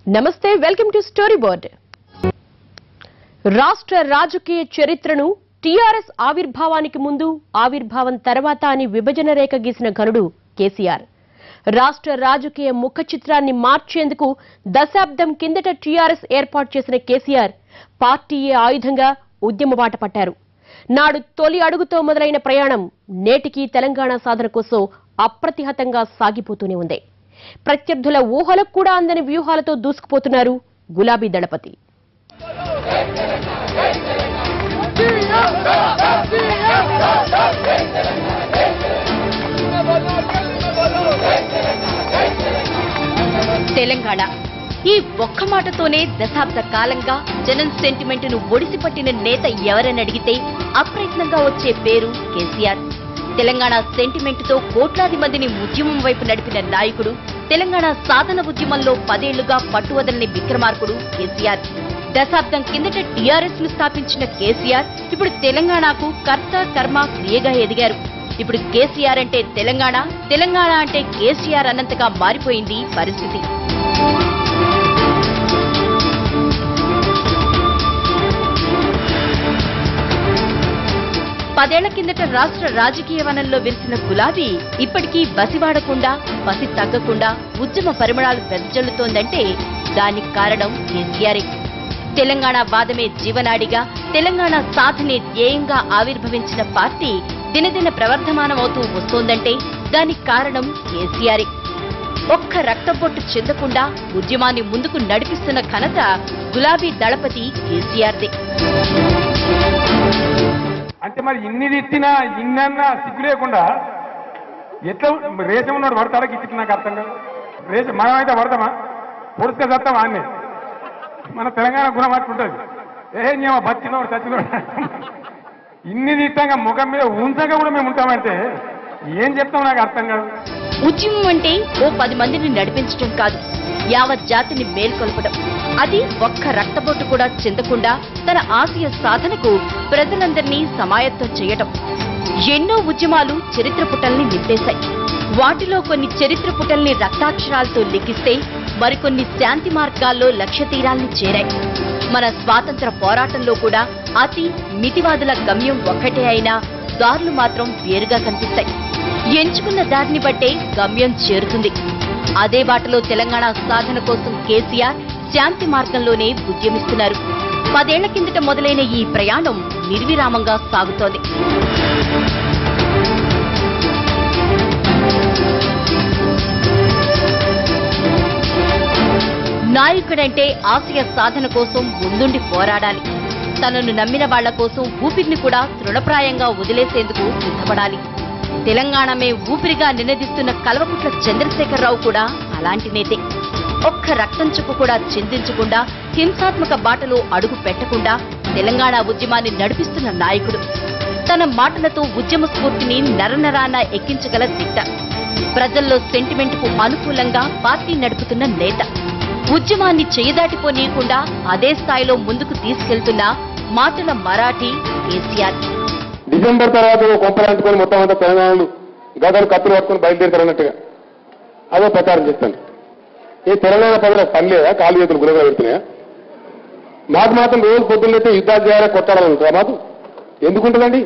నమస్తే welcome to story board రాష్ట్ర రాజకీయ చరిత్రను టీఆర్ఎస్ ఆవిర్భావానికి ముందు ఆవిర్భావం తర్వాత అని విభజన రేఖ గీసిన ఘనుడు కేసీఆర్ రాష్ట్ర రాజకీయ ముఖ చిత్రాన్ని మార్చేందుకు దశాబ్దం కిందట టీఆర్ఎస్ ఏర్పాటు చేసిన కేసీఆర్ పార్టీయే ఆయుధంగా ఉద్యమ బాట పట్టారు నాడు తొలి అడుగుతో మొదలైన ప్రయాణం నేటికి తెలంగాణ సాధన కోసం అప్రతిహతంగా సాగిపోతూనే ఉంది ప్రత్యర్థుల ఊహలకు కూడా అందని వ్యూహాలతో దూసుకుపోతున్నారు గులాబీ దళపతి తెలంగాణ ఈ ఒక్క మాటతోనే దశాబ్ద కాలంగా జనం సెంటిమెంట్ ను ఒడిసిపట్టిన నేత ఎవరని అడిగితే అప్రయత్నంగా వచ్చే పేరు కేసీఆర్ తెలంగాణ సెంటిమెంట్ తో కోట్లాది మందిని ఉద్యమం వైపు నడిపిన నాయకుడు తెలంగాణ సాధన ఉద్యమంలో పదేళ్లుగా పట్టువదలని విక్రమార్కుడు కేసీఆర్ దశాబ్దం కిందట టీఆర్ఎస్ ను స్థాపించిన కేసీఆర్ ఇప్పుడు తెలంగాణకు కర్త కర్మ క్రియగా ఎదిగారు ఇప్పుడు కేసీఆర్ అంటే తెలంగాణ తెలంగాణ అంటే కేసీఆర్ అన్నంతగా మారిపోయింది పరిస్థితి పదేళ్ల కిందట రాష్ట్ర రాజకీయ వనంలో విరిసిన గులాబీ ఇప్పటికీ బసివాడకుండా బసి తగ్గకుండా ఉద్యమ పరిమళాలు వెదజల్లుతోందంటే దానికి కారణం కేసీఆరే తెలంగాణ వాదమే జీవనాడిగా తెలంగాణ సాధనే ధ్యేయంగా ఆవిర్భవించిన పార్టీ దినదిన ప్రవర్ధమానమవుతూ వస్తోందంటే దానికి కారణం కేసీఆరే ఒక్క రక్తబొట్టు చెందకుండా ఉద్యమాన్ని ముందుకు నడిపిస్తున్న ఘనత గులాబీ దళపతి కేసీఆర్దే అంటే మరి ఇన్ని తిట్టినా ఇన్నన్నా సిగ్గు లేకుండా ఎట్లా రేషం ఉన్నాడు పడతాడా గిట్టి నాకు అర్థం కాదు రేషం మనమైతే పడతామా పొడుచుక చస్తామా అన్నీ మన తెలంగాణ గుణం అట్లుంటుంది ఏ నేను బతికినోడు చచ్చినోడు ఇన్ని తిట్టంగా ముఖం మీద ఉంచగా కూడా మేము ఉంటామంటే ఏం చెప్తాం నాకు అర్థం కాదు ఉద్యమం అంటే ఓ పది మందిని నడిపించడం కాదు యావత్ జాతిని మేల్కొల్పడం అది ఒక్క రక్తబొట్టు కూడా చెందకుండా తన ఆశయ సాధనకు ప్రజలందరినీ సమాయత్తం చేయటం ఎన్నో ఉద్యమాలు చరిత్ర పుటల్ని నింపేశాయి వాటిలో కొన్ని చరిత్ర పుటల్ని రక్తాక్షరాలతో లిఖిస్తే మరికొన్ని శాంతి మార్గాల్లో లక్ష్య తీరాల్ని చేరాయి మన స్వాతంత్ర పోరాటంలో కూడా అతి మితివాదుల గమ్యం ఒక్కటే అయినా దారులు మాత్రం వేరుగా కనిపిస్తాయి ఎంచుకున్న దారిని బట్టే గమ్యం చేరుతుంది అదే బాటలో తెలంగాణ సాధన కోసం కేసీఆర్ శాంతి మార్గంలోనే ఉద్యమిస్తున్నారు పదేళ్ల కిందట మొదలైన ఈ ప్రయాణం నిర్విరామంగా సాగుతోంది నాయకుడంటే ఆశయ సాధన కోసం ముందుండి పోరాడాలి తనను నమ్మిన వాళ్ల కోసం ఊపిరిని కూడా తృణప్రాయంగా వదిలేసేందుకు సిద్ధపడాలి తెలంగాణమే ఊపిరిగా నినదిస్తున్న కల్వకుట్ల చంద్రశేఖరరావు కూడా అలాంటి నేతే ఒక్క రక్తం చుక్క కూడా చిందించకుండా హింసాత్మక బాటలో అడుగు పెట్టకుండా తెలంగాణ ఉద్యమాన్ని నడిపిస్తున్న నాయకుడు తన మాటలతో ఉద్యమ స్ఫూర్తిని నరనరాన ఎక్కించగల దిట్ట ప్రజల్లో సెంటిమెంట్ కు అనుకూలంగా పార్టీ నడుపుతున్న నేత ఉద్యమాన్ని చేయదాటిపోనీయకుండా అదే స్థాయిలో ముందుకు తీసుకెళ్తున్న మాటల మరాఠీ కేసీఆర్ డిసెంబర్ తర్వాత ఓ కొంపలు అంటుకొని మొత్తం అంతా తెలంగాణలు గదలు కత్తులు పట్టుకొని బయలుదేరుతారు అన్నట్టుగా అదే ప్రచారం చేస్తాను ఈ తెలంగాణ ప్రజల పని లేదా కాలు చేతులు గురగా పెడుతున్నాయా మాకు మాత్రం రోజు పొద్దున్నైతే యుద్ధాలు చేయాలి కొట్టాలని ఉంటుందా మాకు ఎందుకుంటుందండి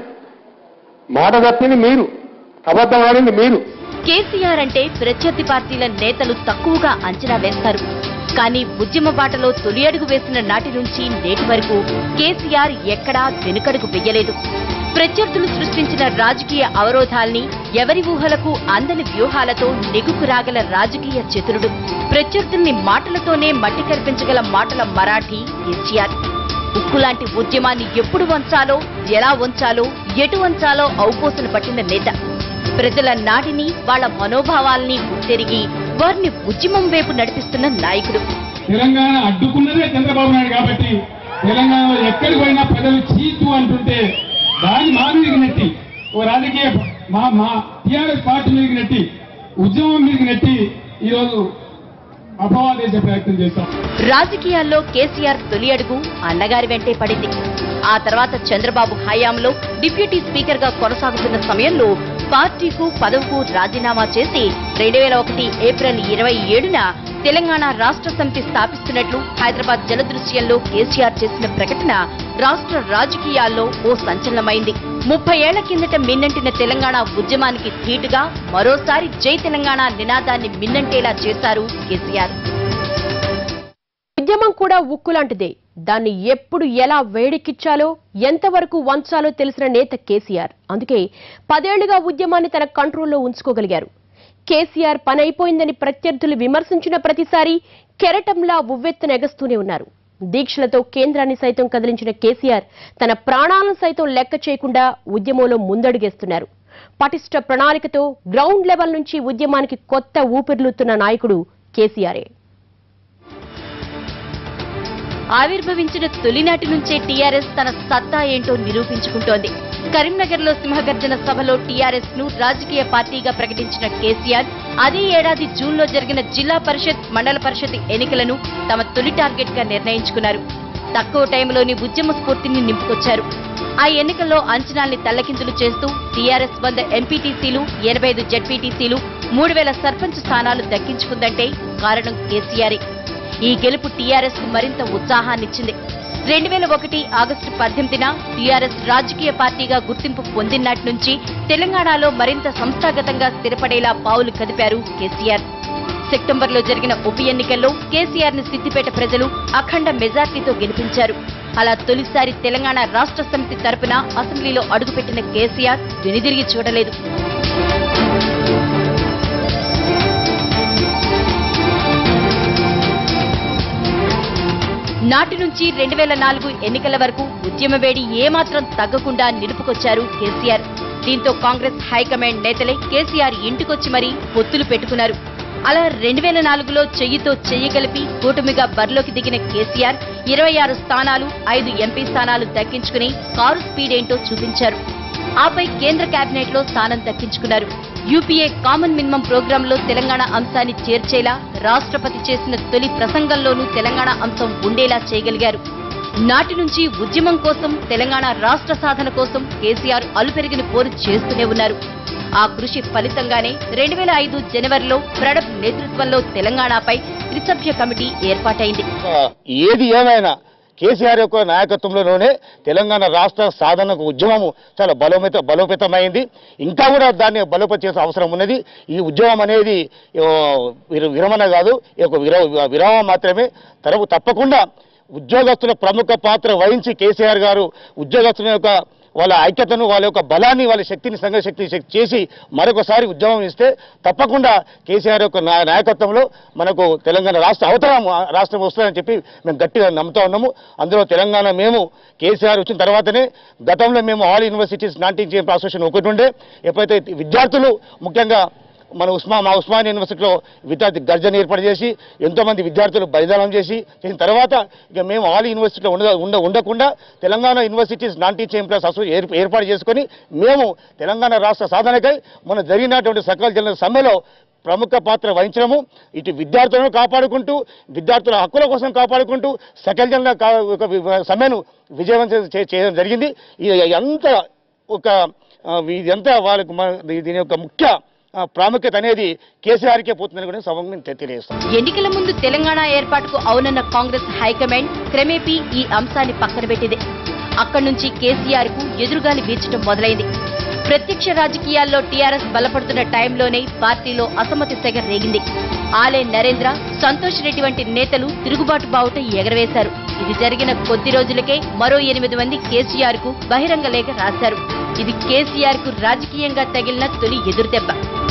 మాట తప్పింది మీరు అబద్ధం ఆడింది మీరు కేసీఆర్ అంటే ప్రత్యర్థి పార్టీల నేతలు తక్కువగా అంచనా వేస్తారు కానీ ఉద్యమ బాటలో తొలి అడుగు వేసిన నాటి నుంచి నేటి వరకు కేసీఆర్ ఎక్కడా వెనుకడుగు వెయ్యలేదు ప్రత్యర్థులు సృష్టించిన రాజకీయ అవరోధాల్ని ఎవరి ఊహలకు అందని వ్యూహాలతో నెగుకు రాగల రాజకీయ చతురుడు ప్రత్యర్థుల్ని మాటలతోనే మట్టి కల్పించగల మాటల మరాఠీ కేసీఆర్ ఉక్కులాంటి ఉద్యమాన్ని ఎప్పుడు వంచాలో ఎలా వంచాలో ఎటు వంచాలో ఔపోసలు పట్టిన నేత ప్రజల నాడిని వాళ్ళ మనోభావాల్ని గుర్తెరిగి వారిని ఉద్యమం వైపు నడిపిస్తున్న నాయకుడు తెలంగాణ అడ్డుకున్నదే చంద్రబాబు నాయుడు కాబట్టి తెలంగాణలో ఎక్కడికి పోయినా ప్రజలు చీతు అంటుంటే దాన్ని మా మీదకి నెట్టి ఓ రాజకీయ మా మా టీఆర్ఎస్ పార్టీ మీదకి నెట్టి ఉద్యమం మీదకి నెట్టి ఈరోజు అపవాదం చేసే ప్రయత్నం చేస్తాం రాజకీయాల్లో కేసీఆర్ తొలి అడుగు అన్నగారి వెంటే పడింది ఆ తర్వాత చంద్రబాబు హయాంలో డిప్యూటీ స్పీకర్ గా కొనసాగుతున్న సమయంలో పార్టీకు పదవుకు రాజీనామా చేసి రెండు వేల ఒకటి ఏప్రిల్ ఇరవై ఏడున తెలంగాణ రాష్ట్ర సమితి స్థాపిస్తున్నట్లు హైదరాబాద్ జలదృశ్యంలో కేసీఆర్ చేసిన ప్రకటన రాష్ట్ర రాజకీయాల్లో ఓ సంచలనమైంది ముప్పై ఏళ్ల కిందట మిన్నంటిన తెలంగాణ ఉద్యమానికి ధీటుగా మరోసారి జై తెలంగాణ నినాదాన్ని మిన్నంటేలా చేశారు కేసీఆర్ ఉద్యమం కూడా ఉక్కు లాంటిదే దాన్ని ఎప్పుడు ఎలా వేడెక్కించాలో ఎంతవరకు వంచాలో తెలిసిన నేత కేసీఆర్ అందుకే పదేళ్లుగా ఉద్యమాన్ని తన కంట్రోల్లో ఉంచుకోగలిగారు కేసీఆర్ పని అయిపోయిందని ప్రత్యర్థులు విమర్శించిన ప్రతిసారి కెరటంలా ఉవ్వెత్తున ఎగస్తూనే ఉన్నారు దీక్షలతో కేంద్రాన్ని సైతం కదిలించిన కేసీఆర్ తన ప్రాణాలను సైతం లెక్క చేయకుండా ఉద్యమంలో ముందడుగేస్తున్నారు పటిష్ట ప్రణాళికతో గ్రౌండ్ లెవెల్ నుంచి ఉద్యమానికి కొత్త ఊపిర్లుతున్న నాయకుడు కేసీఆరే ఆవిర్భవించిన తొలినాటి నుంచే టీఆర్ఎస్ తన సత్తా ఏంటో నిరూపించుకుంటోంది కరీంనగర్ లో సింహగర్జన సభలో టీఆర్ఎస్ ను రాజకీయ పార్టీగా ప్రకటించిన కేసీఆర్ అదే ఏడాది జూన్ లో జరిగిన జిల్లా పరిషత్ మండల పరిషత్ ఎన్నికలను తమ తొలి టార్గెట్ గా నిర్ణయించుకున్నారు తక్కువ టైంలోని ఉద్యమ స్ఫూర్తిని నింపుకొచ్చారు ఆ ఎన్నికల్లో అంచనాల్ని తల్లకిందులు చేస్తూ టీఆర్ఎస్ వంద ఎంపీటీసీలు ఎనభై ఐదు జడ్పీటీసీలు మూడు వేల సర్పంచ్ స్థానాలు దక్కించుకుందంటే కారణం కేసీఆరే ఈ గెలుపు టీఆర్ఎస్ కు మరింత ఉత్సాహాన్నిచ్చింది రెండు వేల ఒకటి ఆగస్టు పద్దెనిమిదిన టీఆర్ఎస్ రాజకీయ పార్టీగా గుర్తింపు పొందినటి నుంచి తెలంగాణలో మరింత సంస్థాగతంగా స్థిరపడేలా పావులు కదిపారు కేసీఆర్ సెప్టెంబర్లో జరిగిన ఉప ఎన్నికల్లో కేసీఆర్ ని సిద్దిపేట ప్రజలు అఖండ మెజార్టీతో గెలిపించారు అలా తొలిసారి తెలంగాణ రాష్ట్ర సమితి తరపున అసెంబ్లీలో అడుగుపెట్టిన కేసీఆర్ వెనుదిరిగి చూడలేదు నాటి నుంచి రెండు వేల నాలుగు ఎన్నికల వరకు ఉద్యమ వేడి ఏమాత్రం తగ్గకుండా నిలుపుకొచ్చారు కేసీఆర్ దీంతో కాంగ్రెస్ హైకమాండ్ నేతలే కేసీఆర్ ఇంటికొచ్చి మరీ పొత్తులు పెట్టుకున్నారు అలా రెండు వేల నాలుగులో చెయ్యితో చెయ్యి కలిపి కూటమిగా బరిలోకి దిగిన కేసీఆర్ ఇరవై ఆరు స్థానాలు ఐదు ఎంపీ స్థానాలు దక్కించుకుని కారు స్పీడ్ ఏంటో చూపించారు ఆపై కేంద్ర కేబినెట్ లో స్థానం దక్కించుకున్నారు యూపీఏ కామన్ మినిమం ప్రోగ్రామ్ లో తెలంగాణ అంశాన్ని చేర్చేలా రాష్ట్రపతి చేసిన తొలి ప్రసంగంలోనూ తెలంగాణ అంశం ఉండేలా చేయగలిగారు నాటి నుంచి ఉద్యమం కోసం తెలంగాణ రాష్ట్ర సాధన కోసం కేసీఆర్ అలుపెరిగిన పోరు చేస్తూనే ఉన్నారు ఆ కృషి ఫలితంగానే రెండు వేల ఐదు జనవరిలో ప్రణబ్ నేతృత్వంలో తెలంగాణపై త్రిసభ్య కమిటీ ఏర్పాటైంది ఏది ఏమైనా కేసీఆర్ యొక్క నాయకత్వంలోనే తెలంగాణ రాష్ట్ర సాధనకు ఉద్యమము చాలా బలోపేత బలోపేతమైంది ఇంకా కూడా దాన్ని బలోపేతం చేసే అవసరం ఉన్నది ఈ ఉద్యమం అనేది ఓ, విర- విరమణ కాదు ఈ యొక్క విర విరామం మాత్రమే తరపు తప్పకుండా ఉద్యోగస్తుల ప్రముఖ పాత్ర వహించి కేసీఆర్ గారు ఉద్యోగస్తుల యొక్క వాళ్ళ ఐక్యతను వాళ్ళ యొక్క బలాన్ని వాళ్ళ శక్తిని సంఘ శక్తి శక్తి చేసి మరొకసారి ఉద్యమం ఇస్తే తప్పకుండా కేసీఆర్ యొక్క నా- నాయకత్వంలో మనకు తెలంగాణ రాష్ట్ర అవతరం రాష్ట్రం వస్తుందని చెప్పి మేము గట్టిగా నమ్ముతా ఉన్నాము అందులో తెలంగాణ మేము కేసీఆర్ వచ్చిన తర్వాతనే గతంలో మేము all universities non teaching association ఒకటి ఉండే ఎప్పుడైతే విద్యార్థులు ముఖ్యంగా మన ఉస్మా మా ఉస్మాన్ యూనివర్సిటీలో విద్యార్థి గర్జన ఏర్పాటు చేసి ఎంతో మంది విద్యార్థులు బలిదానం చేసి చేసిన తర్వాత ఇక మేము ఆల్ యూనివర్సిటీలో ఉండ ఉండ ఉండకుండా Telangana universities non teaching employees association ఏర్ప- ఏర్పాటు చేసుకొని మేము తెలంగాణ రాష్ట్ర సాధనకై మన జరిగినటువంటి సకల జన సమ్మెలో ప్రముఖ పాత్ర వహించడము ఇటు విద్యార్థులను కాపాడుకుంటూ విద్యార్థుల హక్కుల కోసం కాపాడుకుంటూ సకల జనుల కా- ఒక వి- సమ్మెను విజయవంతం చే- చేయడం జరిగింది ఇది ఎంత ఒక ఆ, ఇదంతా వాళ్ళకు మ- దీని యొక్క ముఖ్య ఆ, ప్రాముఖ్యత అనేది కేసీఆర్కే పోతుందని కూడా సభకు మేము తె- తెలియజేస్తాం ఎన్నికల ముందు తెలంగాణ ఏర్పాటుకు అవునన్న కాంగ్రెస్ హైకమాండ్ క్రమేపీ ఈ అంశాన్ని పక్కన పెట్టింది అక్కడి నుంచి కేసీఆర్ కు ఎదురుగాలి వీర్చడం మొదలైంది ప్రత్యక్ష రాజకీయాల్లో టీఆర్ఎస్ బలపడుతున్న టైంలోనే పార్టీలో అసమ్మతి సెగ రేగింది ఆలే నరేంద్ర సంతోష్ రెడ్డి వంటి నేతలు తిరుగుబాటు బావుట ఎగరవేశారు ఇది జరిగిన కొద్ది రోజులకే మరో ఎనిమిది మంది కేసీఆర్ కు బహిరంగ లేఖ రాశారు ఇది కేసీఆర్ కు రాజకీయంగా తగిలిన తొలి ఎదురుదెబ్బ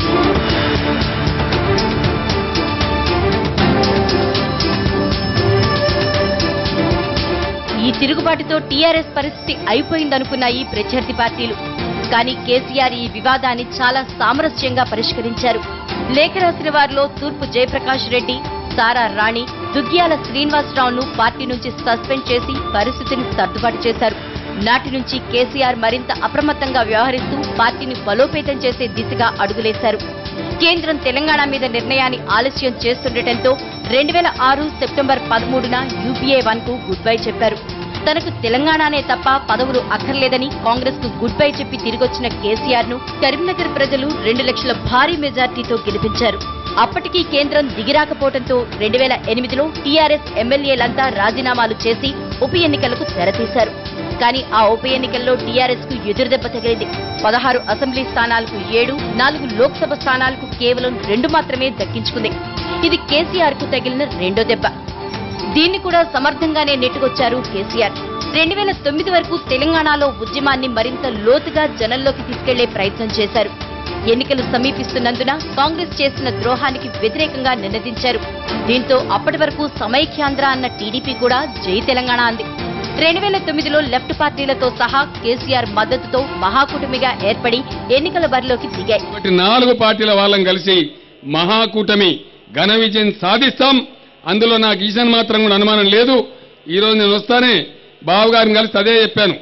ఈ తిరుగుబాటుతో టీఆర్ఎస్ పరిస్థితి అయిపోయిందనుకున్నాయి ప్రత్యర్థి పార్టీలు కానీ కేసీఆర్ ఈ వివాదాన్ని చాలా సామరస్యంగా పరిష్కరించారు లేఖ రాసిన వారిలో తూర్పు జయప్రకాష్ రెడ్డి సారా రాణి దుగ్గ్యాల శ్రీనివాసరావును పార్టీ నుంచి సస్పెండ్ చేసి పరిస్థితిని సర్దుబాటు చేశారు నాటి నుంచి కేసీఆర్ మరింత అప్రమత్తంగా వ్యవహరిస్తూ పార్టీని బలోపేతం చేసే దిశగా అడుగులేశారు కేంద్రం తెలంగాణ మీద నిర్ణయాన్ని ఆలస్యం చేస్తుండటంతో రెండు వేల ఆరు సెప్టెంబర్ పదమూడున యూపీఏ వన్ కు గుడ్ బై చెప్పారు తనకు తెలంగాణనే తప్ప పదవులు అక్కర్లేదని కాంగ్రెస్ కు గుడ్ బై చెప్పి తిరిగొచ్చిన కేసీఆర్ ను కరీంనగర్ ప్రజలు రెండు లక్షల భారీ మెజార్టీతో గెలిపించారు అప్పటికీ కేంద్రం దిగిరాకపోవడంతో రెండు వేల ఎనిమిదిలో టీఆర్ఎస్ ఎమ్మెల్యేలంతా రాజీనామాలు చేసి ఉప ఎన్నికలకు తెరతీశారు కానీ ఆ ఉప ఎన్నికల్లో టీఆర్ఎస్ కు ఎదురుదెబ్బ తగిలింది పదహారు అసెంబ్లీ స్థానాలకు ఏడు నాలుగు లోక్సభ స్థానాలకు కేవలం రెండు మాత్రమే దక్కించుకుంది ఇది కేసీఆర్ కు తగిలిన రెండో దెబ్బ దీన్ని కూడా సమర్థంగానే నెట్టుకొచ్చారు కేసీఆర్ రెండు వేల తొమ్మిది వరకు తెలంగాణలో ఉద్యమాన్ని మరింత లోతుగా జనంలోకి తీసుకెళ్లే ప్రయత్నం చేశారు ఎన్నికలు సమీపిస్తున్నందున కాంగ్రెస్ చేసిన ద్రోహానికి వ్యతిరేకంగా నినదించారు దీంతో అప్పటి వరకు సమైక్యాంధ్ర అన్న టీడీపీ కూడా జై తెలంగాణ అంది రెండు వేల తొమ్మిదిలో లెఫ్ట్ పార్టీలతో సహా కేసీఆర్ మద్దతుతో మహాకూటమిగా ఏర్పడి ఎన్నికల బరిలోకి దిగాయి కాబట్టి నాలుగు పార్టీల వాళ్ళం కలిసి మహాకూటమి ఘన విజయం సాధిస్తాం అందులో నాకు ఈశాన్ మాత్రం కూడా అనుమానం లేదు ఈ రోజు నేను వస్తానే బాబు గారిని కలిసి అదే చెప్పాను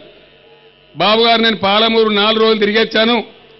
బాబు గారు నేను పాలమూరు నాలుగు రోజులు తిరిగొచ్చాను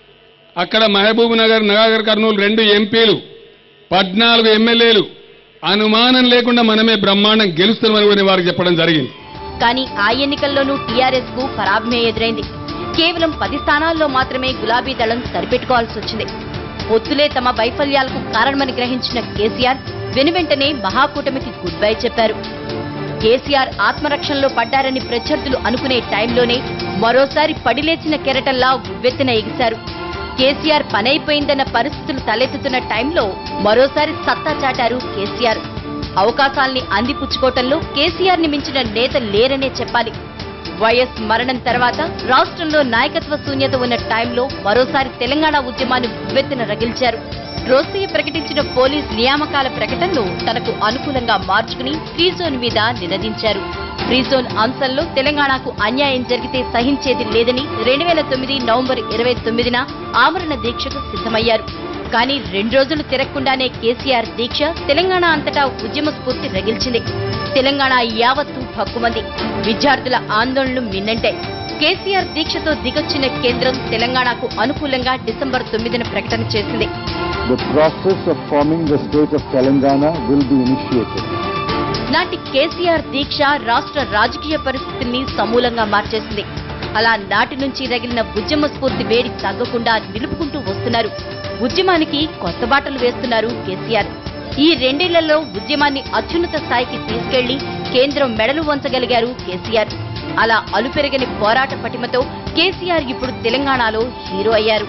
అక్కడ మహబూబ్ నగర్ నగర్ కర్నూలు రెండు ఎంపీలు పద్నాలుగు ఎమ్మెల్యేలు అనుమానం లేకుండా మనమే బ్రహ్మాండం గెలుస్తామని కూడా వారికి చెప్పడం జరిగింది కానీ ఆ ఎన్నికల్లోనూ టీఆర్ఎస్ కు పరాభమే ఎదురైంది కేవలం పది స్థానాల్లో మాత్రమే గులాబీ దళం సరిపెట్టుకోవాల్సి వచ్చింది పొత్తులే తమ వైఫల్యాలకు కారణమని గ్రహించిన కేసీఆర్ వెనువెంటనే మహాకూటమికి గుడ్ బై చెప్పారు కేసీఆర్ ఆత్మరక్షణలో పడ్డారని ప్రత్యర్థులు అనుకునే టైంలోనే మరోసారి పడిలేచిన కెరటల్లా ఉవ్వెత్తున ఎగిశారు కేసీఆర్ పనైపోయిందన్న పరిస్థితులు తలెత్తుతున్న టైంలో మరోసారి సత్తా చాటారు కేసీఆర్ అవకాశాల్ని అందిపుచ్చుకోవటంలో కేసీఆర్ ని మించిన నేత లేరనే చెప్పాలి వైఎస్ మరణం తర్వాత రాష్ట్రంలో నాయకత్వ శూన్యత ఉన్న టైంలో మరోసారి తెలంగాణ ఉద్యమాన్ని ఉవ్వెత్తున రగిల్చారు రోసయ్య ప్రకటించిన పోలీస్ నియామకాల ప్రకటనను తనకు అనుకూలంగా మార్చుకుని ఫ్రీ జోన్ మీద నినదించారు ఫ్రీ జోన్ అంశంలో తెలంగాణకు అన్యాయం జరిగితే సహించేది లేదని రెండు వేల తొమ్మిది నవంబర్ ఇరవై తొమ్మిదిన ఆమరణ దీక్షకు సిద్ధమయ్యారు కానీ రెండు రోజులు తిరగకుండానే కేసీఆర్ దీక్ష తెలంగాణ అంతటా ఉద్యమ స్ఫూర్తి రగిల్చింది తెలంగాణ యావత్తు భక్కుమంది విద్యార్థుల ఆందోళనలు మిన్నంటే కేసీఆర్ దీక్షతో దిగొచ్చిన కేంద్రం తెలంగాణకు అనుకూలంగా డిసెంబర్ తొమ్మిదిన ప్రకటన చేసింది the process of forming the state of Telangana will be initiated. నాటి కేసీఆర్ దీక్ష రాష్ట్ర రాజకీయ పరిస్థితుల్ని సమూలంగా మార్చేసింది అలా నాటి నుంచి రగిలిన ఉద్యమ స్ఫూర్తి వేడి తగ్గకుండా నిలుపుకుంటూ వస్తున్నారు ఉద్యమానికి కొత్త బాటలు వేస్తున్నారు కేసీఆర్ ఈ రెండేళ్లలో ఉద్యమాన్ని అత్యున్నత స్థాయికి తీసుకెళ్లి కేంద్రం మెడలు వంచగలిగారు కేసీఆర్ అలా అలుపెరగని పోరాట పటిమతో కేసీఆర్ ఇప్పుడు తెలంగాణలో హీరో అయ్యారు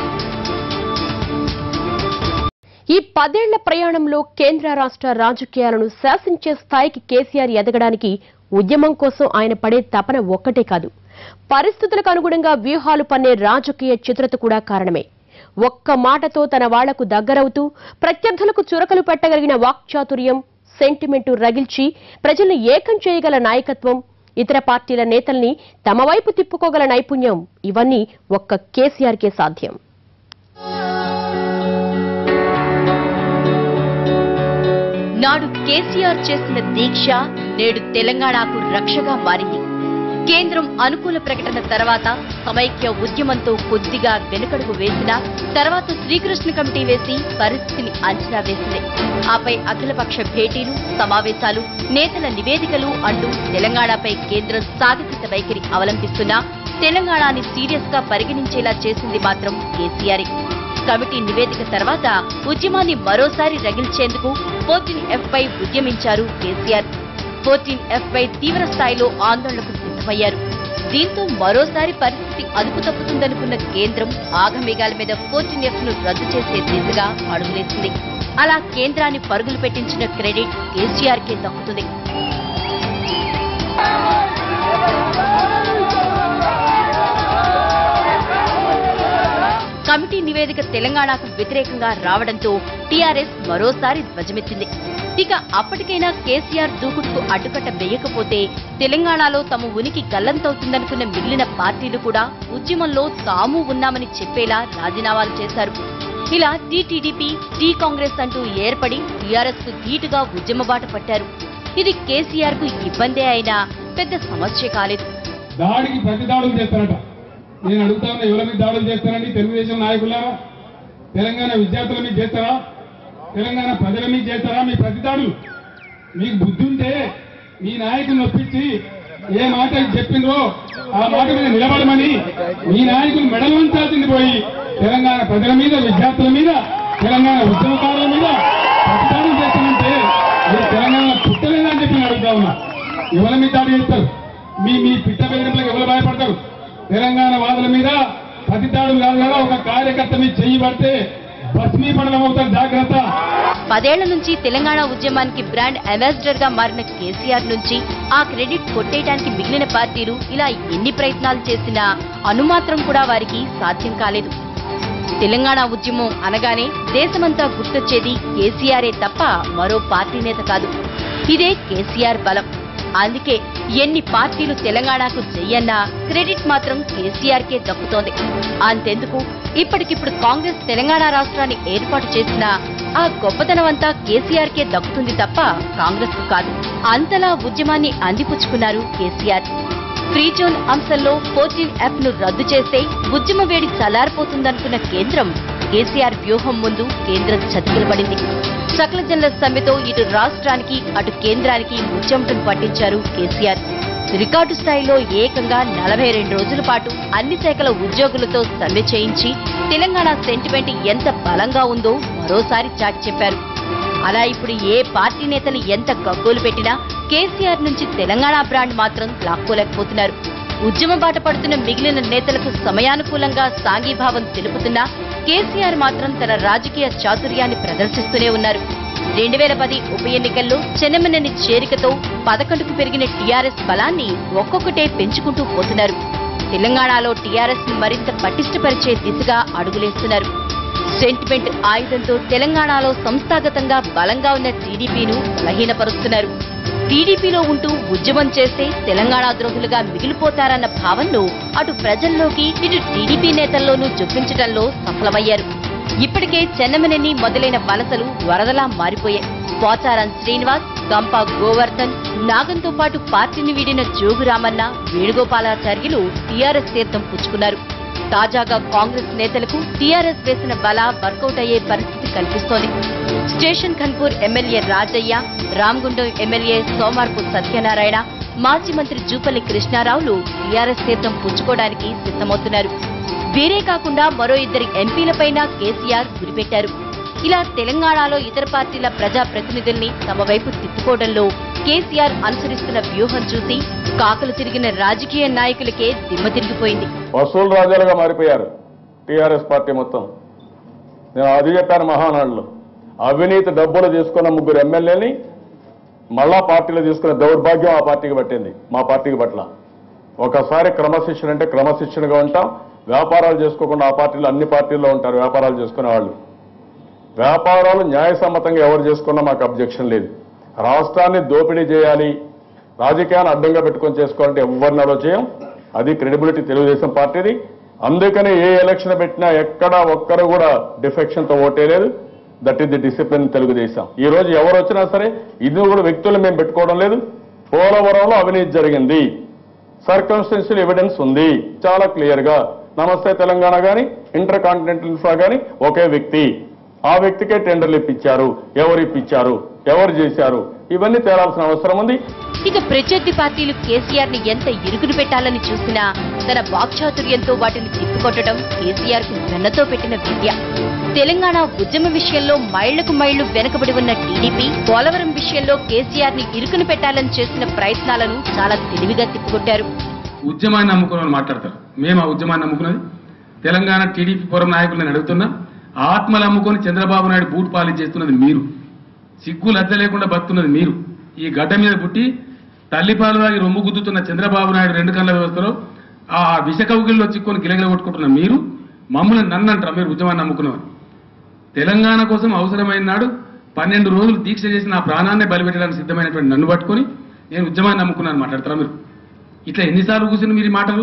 ఈ పదేళ్ల ప్రయాణంలో కేంద్ర రాష్ట్ర రాజకీయాలను శాసించే స్థాయికి కేసీఆర్ ఎదగడానికి ఉద్యమం కోసం ఆయన పడే తపన ఒక్కటే కాదు పరిస్థితులకు అనుగుణంగా వ్యూహాలు పన్నే రాజకీయ చిత్రత కూడా కారణమే ఒక్క మాటతో తన వాళ్లకు దగ్గరవుతూ ప్రత్యర్థులకు చురకలు పెట్టగలిగిన వాక్చాతుర్యం సెంటిమెంటు రగిల్చి ప్రజలను ఏకం చేయగల నాయకత్వం ఇతర పార్టీల నేతల్ని తమ వైపు తిప్పుకోగల నైపుణ్యం ఇవన్నీ ఒక్క కేసీఆర్కే సాధ్యం నాడు కేసీఆర్ చేసిన దీక్ష నేడు తెలంగాణకు రక్షగా మారింది కేంద్రం అనుకూల ప్రకటన తర్వాత సమైక్య ఉద్యమంతో కొద్దిగా వెనుకడుగు వేసిన తర్వాత శ్రీకృష్ణ కమిటీ వేసి పరిస్థితిని అంచనా వేసింది ఆపై అఖిలపక్ష భేటీలు సమావేశాలు నేతల నివేదికలు అంటూ తెలంగాణపై కేంద్రం సాగతిక వైఖరి అవలంబిస్తున్నా తెలంగాణని సీరియస్ గా పరిగణించేలా చేసింది మాత్రం కేసీఆర్ కమిటీ నివేదిక తర్వాత ఉద్యమాన్ని మరోసారి రగిల్చేందుకు ఫోర్టీన్ ఎఫ్ పై ఉద్యమించారు కేసీఆర్ ఫోర్టీన్ ఎఫ్ పై తీవ్ర స్థాయిలో ఆందోళనకు సిద్ధమయ్యారు దీంతో మరోసారి పరిస్థితి అదుపు తప్పుతుందనుకున్న కేంద్రం ఆగమేఘాల మీద ఫోర్టీన్ ఎఫ్ ను రద్దు చేసే దిశగా అడుగులేసింది అలా కేంద్రాన్ని పరుగులు పెట్టించిన క్రెడిట్ కేసీఆర్ కే దక్కుతుంది కమిటీ నివేదిక తెలంగాణకు వ్యతిరేకంగా రావడంతో టీఆర్ఎస్ మరోసారి ధ్వజమెత్తింది ఇక అప్పటికైనా కేసీఆర్ దూకుడుకు అడ్డుకట్ట వేయకపోతే తెలంగాణలో తమ ఉనికి గల్లంతవుతుందనుకున్న మిగిలిన పార్టీలు కూడా ఉద్యమంలో తాము ఉన్నామని చెప్పేలా రాజీనామాలు చేశారు ఇలా టీటీడీపీ టీ కాంగ్రెస్ అంటూ ఏర్పడి టీఆర్ఎస్ కు ధీటుగా ఉద్యమ బాట పట్టారు ఇది కేసీఆర్ కు ఇబ్బందే అయినా పెద్ద సమస్య కాలేదు దాడికి ప్రతి దాడులు చేస్తారట నేను అడుగుతా ఉన్నా ఎవరి మీద దాడులు చేస్తారండి తెలుగుదేశం నాయకులారా తెలంగాణ విద్యార్థుల మీద చేస్తారా తెలంగాణ ప్రజల మీద చేస్తారా మీ ప్రతి దాడులు మీకు బుద్ధి ఉంటే మీ నాయకుని ఒప్పించి ఏ మాట చెప్పిండ్రో ఆ మాట మీద నిలబడమని మీ నాయకులు మెడలు ఉంచాల్సింది పోయి తెలంగాణ ప్రజల మీద విద్యార్థుల మీద తెలంగాణ ఉద్యమకారుల మీద ప్రతిపాదన చేస్తామంటే మీరు తెలంగాణ పుట్టలేదని చెప్పి నేను అడుగుతా ఉన్నా ఎవరి మీద దాడి చేస్తారు మీ మీ పిట్ట బెదిరింపులకు ఎవరు భయపడతారు తెలంగాణ వాదుల మీద ప్రతిదాడులు కాదు కదా ఒక కార్యకర్త మీద చెయ్యి పడితే భస్మీపడడం అవుతారు జాగ్రత్త పదేళ్ల నుంచి తెలంగాణ ఉద్యమానికి బ్రాండ్ అంబాసిడర్ గా మారిన కేసీఆర్ నుంచి ఆ క్రెడిట్ కొట్టేయడానికి మిగిలిన పార్టీలు ఇలా ఎన్ని ప్రయత్నాలు చేసినా అనుమాత్రం కూడా వారికి సాధ్యం కాలేదు తెలంగాణ ఉద్యమం అనగానే దేశమంతా గుర్తొచ్చేది కేసీఆరే తప్ప మరో పార్టీ నేత కాదు ఇదే కేసీఆర్ బలం అందుకే ఎన్ని పార్టీలు తెలంగాణకు చెయ్యన్నా క్రెడిట్ మాత్రం కేసీఆర్ కే దక్కుతోంది అంతెందుకు ఇప్పటికిప్పుడు కాంగ్రెస్ తెలంగాణ రాష్ట్రాన్ని ఏర్పాటు చేసినా ఆ గొప్పతనం అంతా కేసీఆర్ కే దక్కుతుంది తప్ప కాంగ్రెస్ కు కాదు అంతలా ఉద్యమాన్ని అందిపుచ్చుకున్నారు కేసీఆర్ ఫ్రీ జోన్ అంశంలో ఫోర్టీన్ యాప్ ను రద్దు చేస్తే ఉద్యమ వేడి చల్లారిపోతుందనుకున్న కేంద్రం కేసీఆర్ వ్యూహం ముందు కేంద్రం చతికిలబడింది సకల జనుల సమ్మెతో ఇటు రాష్ట్రానికి అటు కేంద్రానికి ముచ్చెమటను పట్టించారు కేసీఆర్ రికార్డు స్థాయిలో ఏకంగా నలభై రెండు రోజుల పాటు అన్ని శాఖల ఉద్యోగులతో సమ్మె చేయించి తెలంగాణ సెంటిమెంట్ ఎంత బలంగా ఉందో మరోసారి చాటి చెప్పారు అలా ఇప్పుడు ఏ పార్టీ నేతలు ఎంత గగ్గోలు పెట్టినా కేసీఆర్ నుంచి తెలంగాణ బ్రాండ్ మాత్రం లాక్కోలేకపోతున్నారు ఉద్యమ బాట పడుతున్న మిగిలిన నేతలకు సమయానుకూలంగా సాంఘీభావం తెలుపుతున్నా కేసీఆర్ మాత్రం తన రాజకీయ చాతుర్యాన్ని ప్రదర్శిస్తూనే ఉన్నారు రెండు వేల పది ఉప ఎన్నికల్లో చెన్నమనేని చేరికతో పదకొండుకు పెరిగిన టీఆర్ఎస్ బలాన్ని ఒక్కొక్కటే పెంచుకుంటూ పోతున్నారు తెలంగాణలో టీఆర్ఎస్ ని మరింత పటిష్టపరిచే దిశగా అడుగులేస్తున్నారు సెంటిమెంట్ ఆయుధంతో తెలంగాణలో సంస్థాగతంగా బలంగా ఉన్న టీడీపీను బలహీనపరుస్తున్నారు టీడీపీలో ఉంటూ ఉద్యమం చేస్తే తెలంగాణ ద్రోహులుగా మిగిలిపోతారన్న భావనను అటు ప్రజల్లోకి ఇటు టీడీపీ నేతల్లోనూ చొప్పించడంలో సఫలమయ్యారు ఇప్పటికే చెన్నమనేని మొదలైన వలసలు వరదలా మారిపోయాయి పోచారం శ్రీనివాస్ గంప గోవర్ధన్ నాగంతో పాటు పార్టీని వీడిన జోగురామన్న వేణుగోపాలాచార్యులు టీఆర్ఎస్ తీర్థం పుచ్చుకున్నారు తాజాగా కాంగ్రెస్ నేతలకు టీఆర్ఎస్ వేసిన బల వర్కౌట్ అయ్యే పరిస్థితి కనిపిస్తోంది station Ghanpur MLA Rajaiah Ramagundam MLA Somarapu Satyanarayana మాజీ మంత్రి జూపల్లి కృష్ణారావులు టీఆర్ఎస్ తీర్థం పుచ్చుకోవడానికి సిద్ధమవుతున్నారు వీరే కాకుండా మరో ఇద్దరి ఎంపీలపైన కేసీఆర్ గురిపెట్టారు ఇలా తెలంగాణలో ఇతర పార్టీల ప్రజా ప్రతినిధుల్ని తమ వైపు తిప్పుకోవడంలో కేసీఆర్ అనుసరిస్తున్న వ్యూహం చూసి కాకలు తిరిగిన రాజకీయ నాయకులకే దిమ్మ తిరిగిపోయింది వసూలు రాజాలుగా మారిపోయారు టీఆర్ఎస్ పార్టీ మొత్తం నేను అది చెప్పాను మహానాడులో అవినీతి డబ్బులు తీసుకున్న ముగ్గురు ఎమ్మెల్యేని మళ్ళా పార్టీలో తీసుకున్న దౌర్భాగ్యం ఆ పార్టీకి పట్టింది మా పార్టీకి పట్ల ఒకసారి క్రమశిక్షణ అంటే క్రమశిక్షణగా ఉంటాం వ్యాపారాలు చేసుకోకుండా ఆ పార్టీలో అన్ని పార్టీల్లో ఉంటారు వ్యాపారాలు చేసుకునే వాళ్ళు వ్యాపారాలు న్యాయసమ్మతంగా ఎవరు చేసుకున్నా మాకు అబ్జెక్షన్ లేదు రాష్ట్రాన్ని దోపిడీ చేయాలి రాజకీయాన్ని అడ్డంగా పెట్టుకొని చేసుకోవాలంటే ఎవరిని అలో చేయం అది క్రెడిబిలిటీ తెలుగుదేశం పార్టీది అందుకని ఏ ఎలక్షన్ పెట్టినా ఎక్కడా ఒక్కరు కూడా డిఫెక్షన్తో ఓటేయలేదు that is the discipline Telugu Desam ఈ రోజు ఎవరు వచ్చినా సరే ఇది కూడా వ్యక్తులు మేము పెట్టుకోవడం లేదు పోలవరంలో అవినీతి జరిగింది సర్కమ్స్టెన్షియల్ ఎవిడెన్స్ ఉంది చాలా క్లియర్ గా నమస్తే తెలంగాణ గాని ఇంటర్ కాంటినెంటల్ ఇన్ఫ్రా గాని ఒకే వ్యక్తి ఆ వ్యక్తికే టెండర్లు ఇప్పించారు ఎవరు ఇప్పించారు ఎవరు చేశారు ఇవన్నీ తేలాల్సిన అవసరం ఉంది ఇక ప్రత్యర్థి పార్టీలు కేసీఆర్ ని ఎంత ఇరుకును పెట్టాలని చూసినా తన వాక్చాతుర్యంతో వాటిని తిప్పికొట్టడం కేసీఆర్ కు వెన్నతో పెట్టిన విద్య తెలంగాణ ఉద్యమ విషయంలో మైళ్లకు మైళ్లు వెనుకబడి ఉన్న టీడీపీ పోలవరం విషయంలో కేసీఆర్ ని ఇరుకును పెట్టాలని చేసిన ప్రయత్నాలను చాలా తెలివిగా తిప్పికొట్టారు ఉద్యమాన్ని నమ్ముకుని మాట్లాడతారు మేము ఆ ఉద్యమాన్ని నమ్ముకున్నది తెలంగాణ టీడీపీ పురం నాయకులు నేను అడుగుతున్నా ఆత్మలు అమ్ముకొని చంద్రబాబు నాయుడు బూట్ పాలిష్ చేస్తున్నది మీరు సిగ్గు లజ్జ లేకుండా బతున్నది మీరు ఈ గడ్డ మీద పుట్టి తల్లిపాలు తాగి రొమ్ము గుద్దుతున్న చంద్రబాబు నాయుడు రెండు కళ్ళ వ్యవస్థలో ఆ విషకౌగిల్లో చిక్కుని గిలగిల కొట్టుకుంటున్న మీరు మమ్మల్ని నన్ను అంటారా మీరు ఉద్యమాన్ని నమ్ముకున్నవారు తెలంగాణ కోసం అవసరమైన నాడు పన్నెండు రోజులు దీక్ష చేసి నా ప్రాణాన్ని బలిపెట్టడానికి సిద్ధమైనటువంటి నన్ను పట్టుకొని నేను ఉద్యమాన్ని నమ్ముకున్నాను మాట్లాడతారా మీరు ఇట్లా ఎన్నిసార్లు కూర్చుని మీరు ఈ మాటలు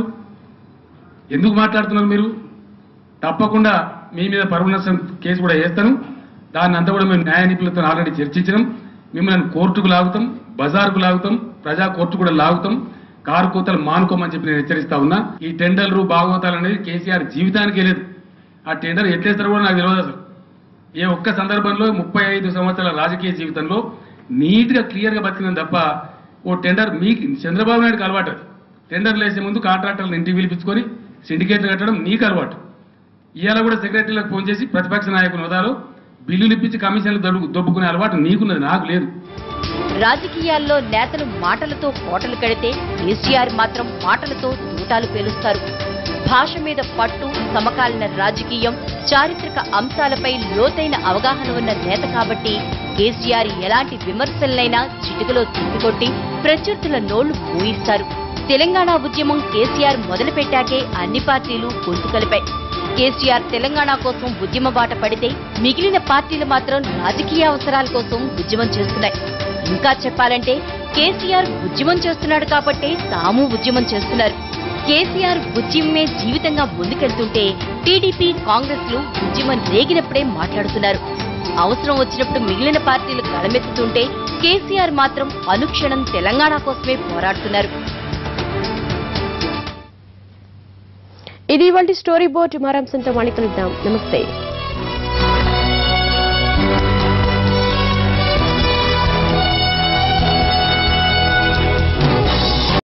ఎందుకు మాట్లాడుతున్నారు మీరు తప్పకుండా మీ మీద పరువు నష్టం కేసు కూడా వేస్తాను దాన్ని అంతా కూడా మేము న్యాయ నిపుణులతో ఆల్రెడీ చర్చించినాం మిమ్మల్ని కోర్టుకు లాగుతాం బజార్కు లాగుతాం ప్రజా కోర్టు కూడా లాగుతాం కారు కూతలు మానుకోమని చెప్పి నేను హెచ్చరిస్తా ఉన్నా ఈ టెండర్లు బాగోతాలు అనేది కేసీఆర్ జీవితానికి లేదు ఆ టెండర్ ఎట్లేస్తారో కూడా నాకు తెలియదు అసలు ఏ ఒక్క సందర్భంలో ముప్పై ఐదు సంవత్సరాల రాజకీయ జీవితంలో నీట్గా క్లియర్గా బతికినాం తప్ప ఓ టెండర్ మీకు చంద్రబాబు నాయుడుకి అలవాటు అది టెండర్లు వేసే ముందు కాంట్రాక్టర్లను ఇంటికి పిలిపించుకొని సిండికేట్లు కట్టడం నీకు అలవాటు ఇవాళ కూడా సెక్రటరీలకు ఫోన్ చేసి ప్రతిపక్ష నాయకుని హోదాలో బిల్లులు ఇప్పించి కమిషన్లు దొబ్బు దొబ్బుకునే అలవాటు నీకున్నది నాకు లేదు రాజకీయాల్లో నేతలు మాటలతో కోటలు కడితే కేసీఆర్ మాత్రం మాటలతో తూటాలు పేలుస్తారు భాష మీద పట్టు సమకాలీన రాజకీయం చారిత్రక అంశాలపై లోతైన అవగాహన ఉన్న నేత కాబట్టి కేసీఆర్ ఎలాంటి విమర్శలనైనా చిటికలో తిప్పికొట్టి ప్రత్యర్థుల నోళ్లు మూయిస్తారు తెలంగాణ ఉద్యమం కేసీఆర్ మొదలుపెట్టాకే అన్ని పార్టీలు గొంతు కలిపాయి కేసీఆర్ తెలంగాణ కోసం ఉద్యమ బాట పడితే మిగిలిన పార్టీలు మాత్రం రాజకీయ అవసరాల కోసం ఉద్యమం చేస్తున్నాయి ఇంకా చెప్పాలంటే కేసీఆర్ ఉద్యమం చేస్తున్నాడు కాబట్టే తాము ఉద్యమం చేస్తున్నారు కేసీఆర్ ఉద్యమమే జీవితంగా ముందుకెళ్తుంటే టీడీపీ కాంగ్రెస్ లు ఉద్యమం రేగినప్పుడే మాట్లాడుతున్నారు అవసరం వచ్చినప్పుడు మిగిలిన పార్టీలు గళమెత్తుతుంటే కేసీఆర్ మాత్రం అనుక్షణం తెలంగాణ కోసమే పోరాడుతున్నారు ఇది ఇవాళ స్టోరీ బోర్డ్ మరంశంతో మళ్ళీ కలుద్దాం నమస్తే